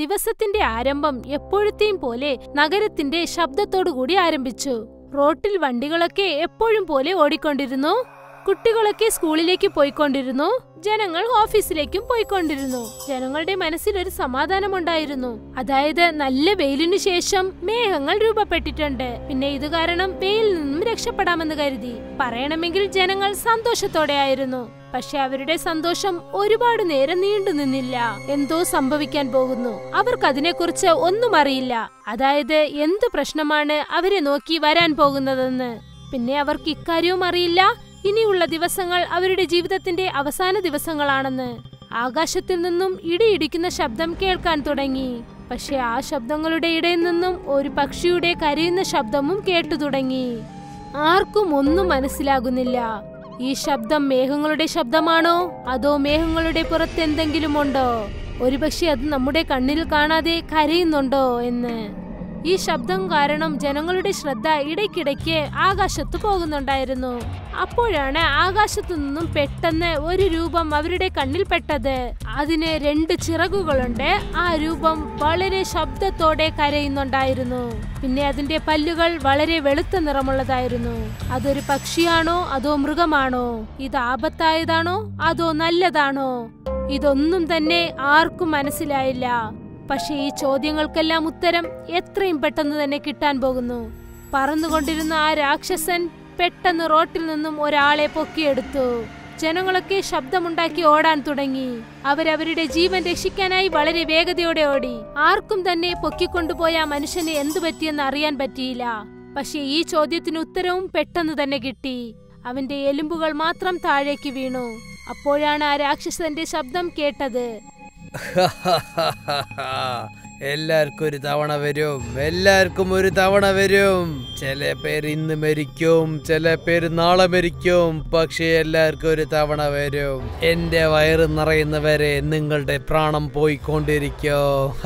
ദിവസത്തിന്റെ ആരംഭം എപ്പോഴത്തെയും പോലെ നഗരത്തിന്റെ ശബ്ദത്തോടുകൂടി ആരംഭിച്ചു റോട്ടിൽ വണ്ടികളൊക്കെ എപ്പോഴും പോലെ ഓടിക്കൊണ്ടിരുന്നു കുട്ടികളൊക്കെ സ്കൂളിലേക്ക് പോയിക്കൊണ്ടിരുന്നു ജനങ്ങൾ ഓഫീസിലേക്കും പോയിക്കൊണ്ടിരുന്നു ജനങ്ങളുടെ മനസ്സിൽ ഒരു സമാധാനമുണ്ടായിരുന്നു അതായത് നല്ല വെയിലിനു ശേഷം മേഘങ്ങൾ രൂപപ്പെട്ടിട്ടുണ്ട് പിന്നെ ഇത് കാരണം വെയിലിൽ നിന്നും രക്ഷപ്പെടാമെന്ന് കരുതി പറയണമെങ്കിൽ ജനങ്ങൾ സന്തോഷത്തോടെ ആയിരുന്നു പക്ഷെ അവരുടെ സന്തോഷം ഒരുപാട് നേരം നീണ്ടു നിന്നില്ല എന്തോ സംഭവിക്കാൻ പോകുന്നു അവർക്ക് അതിനെക്കുറിച്ച് ഒന്നും അറിയില്ല അതായത് എന്ത് പ്രശ്നമാണ് അവരെ നോക്കി വരാൻ പോകുന്നതെന്ന് പിന്നെ അവർക്ക് ഇക്കാര്യവും അറിയില്ല ഇനിയുള്ള ദിവസങ്ങൾ അവരുടെ ജീവിതത്തിന്റെ അവസാന ദിവസങ്ങളാണെന്ന് ആകാശത്തിൽ നിന്നും ഇടിയിടിക്കുന്ന ശബ്ദം കേൾക്കാൻ തുടങ്ങി പക്ഷെ ആ ശബ്ദങ്ങളുടെ ഇടയിൽ നിന്നും ഒരു പക്ഷിയുടെ കരയുന്ന ശബ്ദവും കേട്ടു തുടങ്ങി ആർക്കും ഒന്നും മനസ്സിലാകുന്നില്ല ഈ ശബ്ദം മേഘങ്ങളുടെ ശബ്ദമാണോ അതോ മേഘങ്ങളുടെ പുറത്ത് എന്തെങ്കിലും ഉണ്ടോ ഒരുപക്ഷെ അത് നമ്മുടെ കണ്ണിൽ കാണാതെ കരയുന്നുണ്ടോ എന്ന് ഈ ശബ്ദം കാരണം ജനങ്ങളുടെ ശ്രദ്ധ ഇടയ്ക്കിടയ്ക്ക് ആകാശത്ത് പോകുന്നുണ്ടായിരുന്നു അപ്പോഴാണ് ആകാശത്തു നിന്നും പെട്ടെന്ന് ഒരു രൂപം അവരുടെ കണ്ണിൽ പെട്ടത് അതിന് രണ്ട് ചിറകുകളുണ്ട് ആ രൂപം വളരെ ശബ്ദത്തോടെ കരയുന്നുണ്ടായിരുന്നു പിന്നെ അതിന്റെ പല്ലുകൾ വളരെ വെളുത്ത നിറമുള്ളതായിരുന്നു അതൊരു പക്ഷിയാണോ അതോ മൃഗമാണോ ഇത് ആപത്തായതാണോ അതോ നല്ലതാണോ ഇതൊന്നും തന്നെ ആർക്കും മനസ്സിലായില്ല പക്ഷെ ഈ ചോദ്യങ്ങൾക്കെല്ലാം ഉത്തരം എത്രയും പെട്ടെന്ന് തന്നെ കിട്ടാൻ പോകുന്നു പറന്നുകൊണ്ടിരുന്ന ആ രാക്ഷസൻ പെട്ടെന്ന് റോട്ടിൽ നിന്നും ഒരാളെ പൊക്കിയെടുത്തു ജനങ്ങളൊക്കെ ശബ്ദമുണ്ടാക്കി ഓടാൻ തുടങ്ങി അവരവരുടെ ജീവൻ രക്ഷിക്കാനായി വളരെ വേഗതയോടെ ഓടി ആർക്കും തന്നെ പൊക്കിക്കൊണ്ടുപോയ ആ മനുഷ്യന് എന്തു പറ്റിയെന്ന് അറിയാൻ പറ്റിയില്ല പക്ഷെ ഈ ചോദ്യത്തിന് ഉത്തരവും പെട്ടെന്ന് തന്നെ കിട്ടി അവന്റെ എലുമ്പുകൾ മാത്രം താഴേക്ക് വീണു അപ്പോഴാണ് ആ രാക്ഷസന്റെ ശബ്ദം കേട്ടത് എല്ലാവർക്കും ഒരു തവണ വരും എല്ലാവർക്കും ഒരു തവണ വരും ചില പേര് ഇന്ന് മരിക്കും ചില പേര് നാളെ മരിക്കും പക്ഷെ എല്ലാവർക്കും ഒരു തവണ വരും എന്റെ വയറ് നിറയുന്നവരെ നിങ്ങളുടെ പ്രാണം പോയിക്കൊണ്ടിരിക്കോ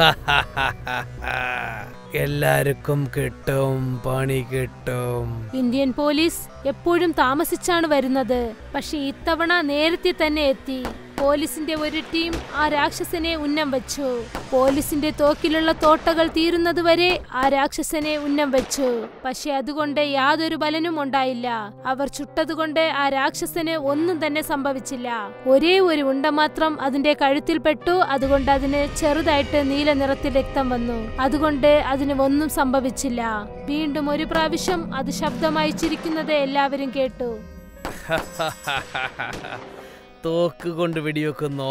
എല്ലാവർക്കും കിട്ടും പണി കിട്ടും ഇന്ത്യൻ പോലീസ് എപ്പോഴും താമസിച്ചാണ് വരുന്നത് പക്ഷെ ഇത്തവണ നേരത്തെ തന്നെ എത്തി പോലീസിന്റെ ഒരു ടീം ആ രാക്ഷസനെ ഉന്നം വെച്ചു പോലീസിന്റെ തോക്കിലുള്ള തോട്ടകൾ തീരുന്നതുവരെ ആ രാക്ഷസനെ ഉന്നം വെച്ചു പക്ഷെ അതുകൊണ്ട് യാതൊരു ബലനും ഉണ്ടായില്ല അവർ ചുട്ടതുകൊണ്ട് ആ രാക്ഷസന് ഒന്നും തന്നെ സംഭവിച്ചില്ല ഒരേ ഒരു ഉണ്ട മാത്രം അതിന്റെ കഴുത്തിൽ പെട്ടു അതുകൊണ്ട് അതിന് ചെറുതായിട്ട് നീല നിറത്തിൽ രക്തം വന്നു അതുകൊണ്ട് അതിന് ഒന്നും സംഭവിച്ചില്ല വീണ്ടും ഒരു പ്രാവശ്യം അത് ശബ്ദമായി ചിരിക്കുന്നത് എല്ലാവരും കേട്ടു തോക്ക് കൊണ്ട് വെടിവെക്കുന്നു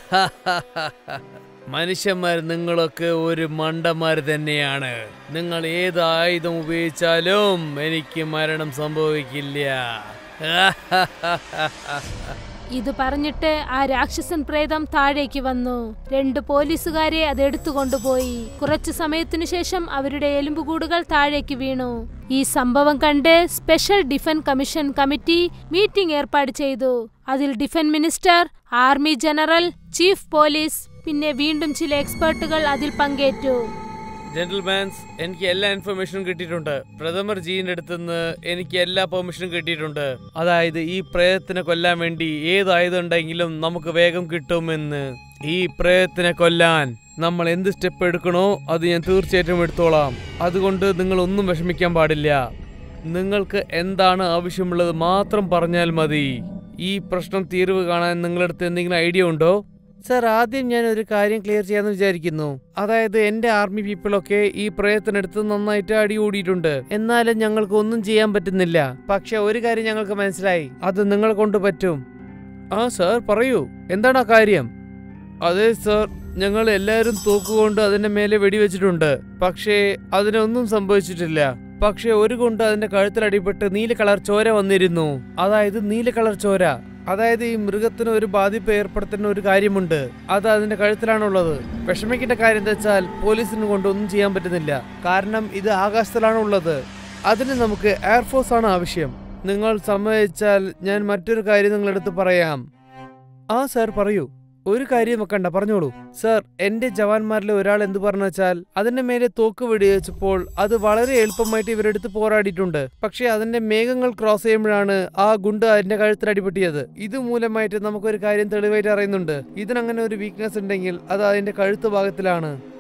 മനുഷ്യന്മാർ നിങ്ങളൊക്കെ ഒരു മണ്ടന്മാർ തന്നെയാണ് നിങ്ങൾ ഏത് ആയുധം ഉപയോഗിച്ചാലും എനിക്ക് മരണം സംഭവിക്കില്ല ഇത് പറഞ്ഞിട്ട് ആ രാക്ഷസൻ പ്രേതം താഴേക്ക് വന്നു രണ്ട് പോലീസുകാരെ അത് എടുത്തുകൊണ്ടുപോയി കുറച്ചു സമയത്തിനു ശേഷം അവരുടെ എലുമ്പുകൂടുകൾ താഴേക്ക് വീണു ഈ സംഭവം കണ്ട് special defence commission committee meeting ഏർപ്പാട് ചെയ്തു അതിൽ defence minister army general chief police പിന്നെ വീണ്ടും ചില എക്സ്പേർട്ടുകൾ അതിൽ പങ്കേറ്റു ജെന്റിൽമാൻസ് എനിക്ക് എല്ലാ ഇൻഫർമേഷനും കിട്ടിയിട്ടുണ്ട് പ്രഥമർ ജീന്റെ അടുത്തുനിന്ന് എനിക്ക് എല്ലാ പെർമിഷനും കിട്ടിയിട്ടുണ്ട് അതായത് ഈ പ്രേതത്തിനെ കൊല്ലാൻ വേണ്ടി ഏത് ആയുധം ഉണ്ടെങ്കിലും നമുക്ക് വേഗം കിട്ടുമെന്ന് ഈ പ്രേതത്തിനെ കൊല്ലാൻ നമ്മൾ എന്ത് സ്റ്റെപ്പ് എടുക്കണോ അത് ഞാൻ തീർച്ചയായിട്ടും എടുത്തോളാം അതുകൊണ്ട് നിങ്ങൾ ഒന്നും വിഷമിക്കാൻ പാടില്ല നിങ്ങൾക്ക് എന്താണ് ആവശ്യമുള്ളത് മാത്രം പറഞ്ഞാൽ മതി ഈ പ്രശ്നം തീർവ് കാണാൻ നിങ്ങളുടെ അടുത്ത് എന്തെങ്കിലും ഐഡിയ ഉണ്ടോ സർ ആദ്യം ഞാൻ ഒരു കാര്യം ക്ലിയർ ചെയ്യാന്ന് വിചാരിക്കുന്നു അതായത് എന്റെ ആർമി പീപ്പിളൊക്കെ ഈ പ്രയത്നടുത്ത് നന്നായിട്ട് അടികൂടിയിട്ടുണ്ട് എന്നാലും ഞങ്ങൾക്ക് ഒന്നും ചെയ്യാൻ പറ്റുന്നില്ല പക്ഷെ ഒരു കാര്യം ഞങ്ങൾക്ക് മനസ്സിലായി അത് നിങ്ങളെ കൊണ്ട് പറ്റും ആ സർ പറയൂ എന്താണ് ആ കാര്യം അതെ സർ ഞങ്ങൾ എല്ലാവരും തോക്കുകൊണ്ട് അതിന്റെ മേലെ വെടിവെച്ചിട്ടുണ്ട് പക്ഷേ അതിനൊന്നും സംഭവിച്ചിട്ടില്ല പക്ഷെ ഒരു കൊണ്ട് അതിന്റെ കഴുത്തിൽ അടിപെട്ട് നീല കളർ ചോര വന്നിരുന്നു അതായത് നീല കളർ ചോര അതായത് ഈ മൃഗത്തിന് ഒരു ബാധിപ്പ് ഏർപ്പെടുത്തുന്ന ഒരു കാര്യമുണ്ട് അത് അതിന്റെ കഴുത്തിലാണുള്ളത് വിഷമിക്കേണ്ട കാര്യം എന്താ വെച്ചാൽ പോലീസിന് കൊണ്ട് ഒന്നും ചെയ്യാൻ പറ്റുന്നില്ല കാരണം ഇത് ആകാശത്തിലാണ് ഉള്ളത് അതിന് നമുക്ക് എയർഫോഴ്സ് ആണ് ആവശ്യം നിങ്ങൾ സമ്മതിച്ചാൽ ഞാൻ മറ്റൊരു കാര്യം നിങ്ങളടുത്ത് പറയാം ആ സാർ പറയൂ ഒരു കാര്യം വെക്കണ്ട പറഞ്ഞോളൂ സർ എന്റെ ജവാന്മാരിലെ ഒരാൾ എന്ത് പറഞ്ഞു വെച്ചാൽ അതിന്റെ മേലെ തോക്ക് വെടിവെച്ചപ്പോൾ അത് വളരെ എളുപ്പമായിട്ട് ഇവരെടുത്ത് പോരാടിയിട്ടുണ്ട് പക്ഷെ അതിന്റെ മേഘങ്ങൾ ക്രോസ് ചെയ്യുമ്പോഴാണ് ആ ഗുണ്ട് അതിന്റെ കഴുത്തിൽ അടിപൊട്ടിയത് ഇത് മൂലമായിട്ട് നമുക്കൊരു കാര്യം തെളിവായിട്ട് അറിയുന്നുണ്ട് ഇതിനങ്ങനെ ഒരു വീക്ക്നെസ് ഉണ്ടെങ്കിൽ അത് അതിന്റെ കഴുത്ത് ഭാഗത്തിലാണ്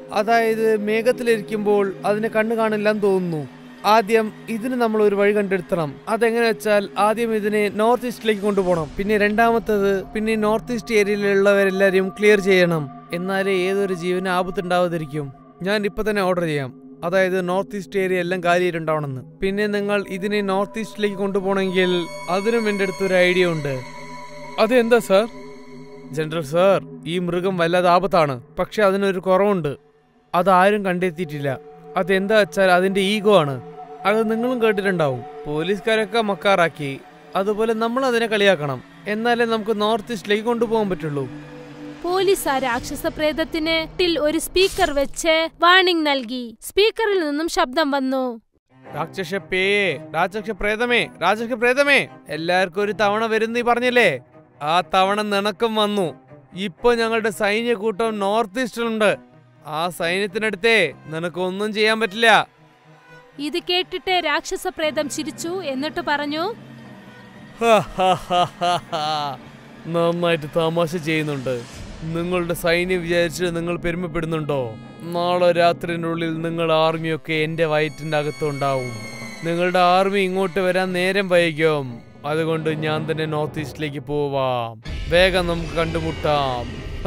അതായത് മേഘത്തിലിരിക്കുമ്പോൾ അതിന് കണ്ണ് കാണില്ലെന്ന് തോന്നുന്നു ആദ്യം ഇതിന് നമ്മൾ ഒരു വഴി കണ്ടെടുത്തണം അതെങ്ങനെ വെച്ചാൽ ആദ്യം ഇതിനെ നോർത്ത് ഈസ്റ്റിലേക്ക് കൊണ്ടുപോകണം പിന്നെ രണ്ടാമത്തത് പിന്നെ നോർത്ത് ഈസ്റ്റ് ഏരിയയിലുള്ളവരെല്ലാരെയും ക്ലിയർ ചെയ്യണം എന്നാലേ ഏതൊരു ജീവന് ആപത്തുണ്ടാവാതിരിക്കും ഞാൻ ഇപ്പൊ തന്നെ ഓർഡർ ചെയ്യാം അതായത് നോർത്ത് ഈസ്റ്റ് ഏരിയ എല്ലാം കാലിയിട്ടുണ്ടാവണമെന്ന് പിന്നെ നിങ്ങൾ ഇതിനെ നോർത്ത് ഈസ്റ്റിലേക്ക് കൊണ്ടുപോകണമെങ്കിൽ അതിനും എൻ്റെ അടുത്ത് ഒരു ഐഡിയ ഉണ്ട് അതെന്താ സാർ ജനറൽ സാർ ഈ മൃഗം വല്ലാതെ ആപത്താണ് പക്ഷെ അതിനൊരു കുറവുണ്ട് അതാരും കണ്ടെത്തിയിട്ടില്ല അതെന്താ വെച്ചാൽ അതിന്റെ ഈഗോ ആണ് അത് നിങ്ങളും കേട്ടിട്ടുണ്ടാവും പോലീസുകാരൊക്കെ മക്കാറാക്കി അതുപോലെ നമ്മൾ അതിനെ കളിയാക്കണം എന്നാലേ നമുക്ക് നോർത്ത് ഈസ്റ്റിലേക്ക് കൊണ്ടുപോകാൻ പറ്റുള്ളൂ പോലീസ് ആ രാക്ഷസ പ്രേതത്തിന് ട്ടിൽ ഒരു സ്പീക്കർ വെച്ച് വാണിംഗ് നൽകി സ്പീക്കറിൽ നിന്നും ശബ്ദം വന്നു രാക്ഷസ പേയേ രാക്ഷസ പ്രേതമേ രാക്ഷസ പ്രേതമേ എല്ലാവർക്കും ഒരു തവണ വരുന്നീ പറഞ്ഞില്ലേ ആ തവണ നിനക്കും വന്നു ഇപ്പൊ ഞങ്ങളുടെ സൈന്യ കൂട്ടം നോർത്ത് ഈസ്റ്റിലുണ്ട് ആ സൈന്യത്തിനടുത്തേ നിനക്കൊന്നും ചെയ്യാൻ പറ്റില്ല ഇത് കേട്ടിട്ട് രാക്ഷസ പ്രേതം ചിരിച്ചു എന്നിട്ട് പറഞ്ഞു നന്നായിട്ട് തമാശ ചെയ്യുന്നുണ്ട് നിങ്ങളുടെ സൈന്യം വിചാരിച്ച് നിങ്ങൾ പെരുമപ്പെടുന്നുണ്ടോ നാളെ രാത്രിനുള്ളിൽ നിങ്ങൾ ആർമിയൊക്കെ എന്റെ വയറ്റിന്റെ അകത്തുണ്ടാവും നിങ്ങളുടെ ആർമി ഇങ്ങോട്ട് വരാൻ നേരം വൈകും അതുകൊണ്ട് ഞാൻ തന്നെ നോർത്ത് ഈസ്റ്റിലേക്ക് പോവാം വേഗം നമുക്ക് കണ്ടുമുട്ടാം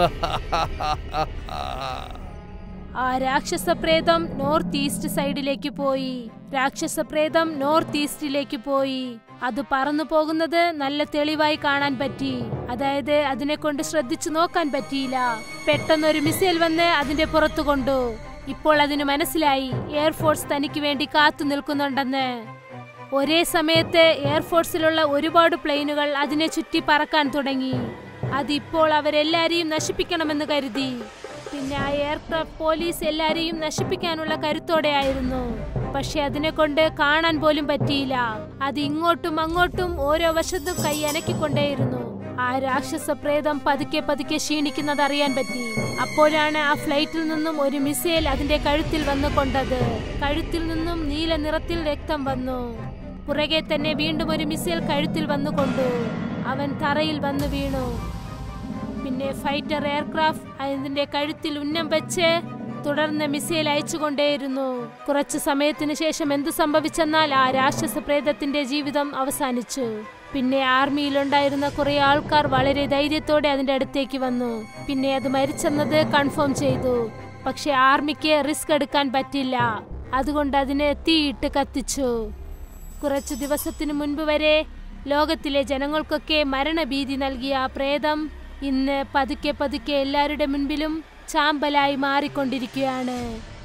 ആ രാക്ഷസ പ്രേതം നോർത്ത് ഈസ്റ്റ് സൈഡിലേക്ക് പോയി രാക്ഷസ പ്രേതം നോർത്ത് ഈസ്റ്റിലേക്ക് പോയി അത് പറന്നു പോകുന്നത് നല്ല തെളിവായി കാണാൻ പറ്റി അതായത് അതിനെ കൊണ്ട് ശ്രദ്ധിച്ചു നോക്കാൻ പറ്റിയില്ല പെട്ടെന്ന് ഒരു മിസൈൽ വന്ന് അതിന്റെ പുറത്തു കൊണ്ടു ഇപ്പോൾ അതിന് മനസ്സിലായി എയർഫോഴ്സ് തനിക്ക് വേണ്ടി കാത്തു നിൽക്കുന്നുണ്ടെന്ന് ഒരേ സമയത്ത് എയർഫോഴ്സിലുള്ള ഒരുപാട് പ്ലെയിനുകൾ അതിനെ ചുറ്റി പറക്കാൻ തുടങ്ങി അതിപ്പോൾ അവരെല്ലാരെയും നശിപ്പിക്കണമെന്ന് കരുതി പിന്നെ ആ എയർക്രാഫ്റ്റ് പോലീസ് എല്ലാരെയും നശിപ്പിക്കാനുള്ള കരുത്തോടെയായിരുന്നു പക്ഷെ അതിനെ കൊണ്ട് കാണാൻ പോലും പറ്റിയില്ല അത് ഇങ്ങോട്ടും അങ്ങോട്ടും ഓരോ വശത്തും കൈ അനക്കിക്കൊണ്ടേയിരുന്നു ആ രാക്ഷസ പ്രേതം പതുക്കെ പതുക്കെ ക്ഷീണിക്കുന്നത് അറിയാൻ പറ്റി അപ്പോഴാണ് ആ ഫ്ലൈറ്റിൽ നിന്നും ഒരു മിസൈൽ അതിന്റെ കഴുത്തിൽ വന്നു കൊണ്ടത് കഴുത്തിൽ നിന്നും നീല നിറത്തിൽ രക്തം വന്നു പുറകെ തന്നെ വീണ്ടും ഒരു മിസൈൽ കഴുത്തിൽ വന്നു കൊണ്ടു അവൻ തറയിൽ വന്നു വീണു പിന്നെ ഫൈറ്റർ എയർക്രാഫ്റ്റ് അതിന്റെ കഴുത്തിൽ ഉന്നം വെച്ച് തുടർന്ന് മിസൈൽ അയച്ചുകൊണ്ടേയിരുന്നു കുറച്ചു സമയത്തിന് ശേഷം എന്ത് സംഭവിച്ചെന്നാൽ ആ രാക്ഷസ പ്രേതത്തിന്റെ ജീവിതം അവസാനിച്ചു പിന്നെ ആർമിയിലുണ്ടായിരുന്ന കുറെ ആൾക്കാർ വളരെ ധൈര്യത്തോടെ അതിന്റെ അടുത്തേക്ക് വന്നു പിന്നെ അത് മരിച്ചെന്നത് കൺഫേം ചെയ്തു പക്ഷെ ആർമിക്ക് റിസ്ക് എടുക്കാൻ പറ്റില്ല അതുകൊണ്ട് അതിനെ തീയിട്ട് കത്തിച്ചു കുറച്ചു ദിവസത്തിനു മുൻപ് വരെ ലോകത്തിലെ ജനങ്ങൾക്കൊക്കെ മരണഭീതി നൽകിയ ആ പ്രേതം ഇന്ന് പതുക്കെ പതുക്കെ എല്ലാവരുടെ മുൻപിലും ചാമ്പലായി മാറിക്കൊണ്ടിരിക്കുകയാണ്